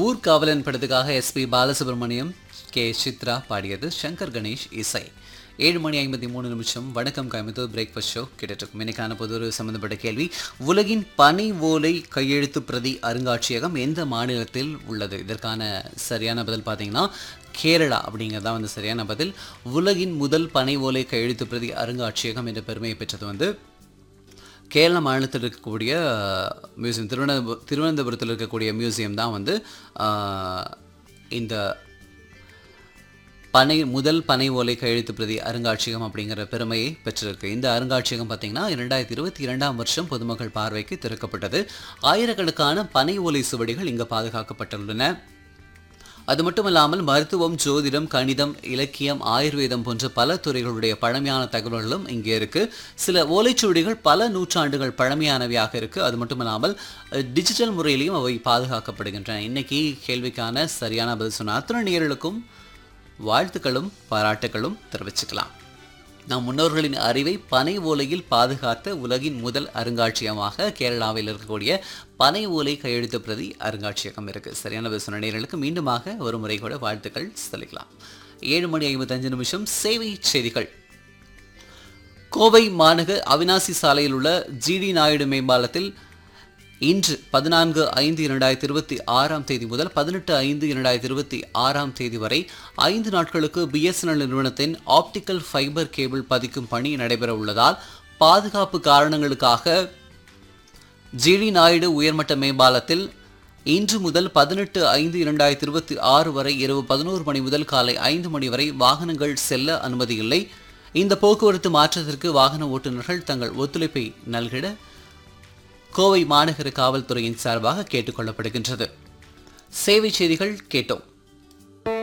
ஊர்காவலன் படத்துக்காக SP Balasubramaniam K Chitra பாடியது சங்கர் கணேஷ் இசை ஏழு மணி ஐம்பத்தி மூணு நிமிஷம் வணக்கம் கோயம்புத்தூர் பிரேக்ஃபாஸ்ட் ஷோ கேட்டுருக்கும் இன்னைக்கான பொது சம்பந்தப்பட்ட கேள்வி உலகின் பனை ஓலை கையெழுத்து பிரதி அருங்காட்சியகம் எந்த மாநிலத்தில் உள்ளது இதற்கான சரியான பதில் பார்த்தீங்கன்னா கேரளா அப்படிங்கிறது தான் வந்து சரியான பதில் உலகின் முதல் பனை ஓலை கையெழுத்து பிரதி அருங்காட்சியகம் என்ற பெருமையை பெற்றது வந்து கேரள மாநிலத்தில் இருக்கக்கூடிய மியூசியம் திருவனந்தபு திருவனந்தபுரத்தில் இருக்கக்கூடிய மியூசியம் தான் வந்து ஆஹ், இந்த பனை முதல் பனை ஓலை கையெழுத்து பிரதி அருங்காட்சியகம் அப்படிங்கிற பெருமையை பெற்றிருக்கு இந்த அருங்காட்சியகம் பார்த்தீங்கன்னா இரண்டாயிரத்தி இருபத்தி இரண்டாம் வருஷம் பொதுமக்கள் பார்வைக்கு திறக்கப்பட்டது ஆயிரக்கணக்கான பனை ஓலை சுவடிகள் இங்கு பாதுகாக்கப்பட்டுள்ளன அது மட்டுமல்லாமல் மருத்துவம் ஜோதிடம் கணிதம் இலக்கியம் ஆயுர்வேதம் போன்ற பல துறைகளுடைய பழமையான தகவல்களும் இங்கே இருக்கு சில ஓலைச்சுவடிகள் பல நூற்றாண்டுகள் பழமையானவையாக இருக்கு அது மட்டுமல்லாமல் அஹ், டிஜிட்டல் முறையிலையும் அவை பாதுகாக்கப்படுகின்றன இன்னைக்கு கேள்விக்கான சரியான பதில் சொன்ன அத்தனை நேயர்களுக்கும் வாழ்த்துக்களும் பாராட்டுகளும் தெரிவிச்சுக்கலாம் நம் முன்னோர்களின் அறிவை பனை ஓலையில் பாதுகாத்த உலகின் முதல் அருங்காட்சியகமாக கேரளாவில் இருக்கக்கூடிய பனை ஓலை கையெழுத்து பிரதி அருங்காட்சியகம் இருக்கு சரியான பதில் சொன்ன நேயர்களுக்கு மீண்டுமாக ஒரு முறை கூட வாழ்த்துக்கள் செலுத்தலாம் ஏழு மணி ஐம்பத்தஞ்சு நிமிஷம் சேவை செய்திகள் கோவை மாநகர் அவினாசி சாலையில் உள்ள ஜிடி நாயுடு மேம்பாலத்தில் இன்று பதினான்கு ஐந்து இரண்டாயிரத்தி இருபத்தி ஆறாம் தேதி முதல் பதினெட்டு ஐந்து இரண்டாயிரத்தி இருபத்தி ஆறாம் தேதி வரை ஐந்து நாட்களுக்கு பிஎஸ்என்எல் நிறுவனத்தின் ஆப்டிக்கல் ஃபைபர் கேபிள் பதிக்கும் பணி நடைபெற உள்ளதால் பாதுகாப்பு காரணங்களுக்காக ஜிடி நாயுடு உயர்மட்ட மேம்பாலத்தில் இன்று முதல் பதினெட்டு ஐந்து இரண்டாயிரத்தி இருபத்தி ஆறு வரை இரவு பதினோரு மணி முதல் காலை ஐந்து மணி வரை வாகனங்கள் செல்ல அனுமதி இல்லை இந்த போக்குவரத்து மாற்றத்திற்கு வாகன ஓட்டுநர்கள் தங்கள் ஒத்துழைப்பை நல்கிட கோவை மாநகர காவல்துறையின் சார்பாக கேட்டுக்கொள்ளப்படுகின்றது சேவை செய்திகள் கேட்டோம்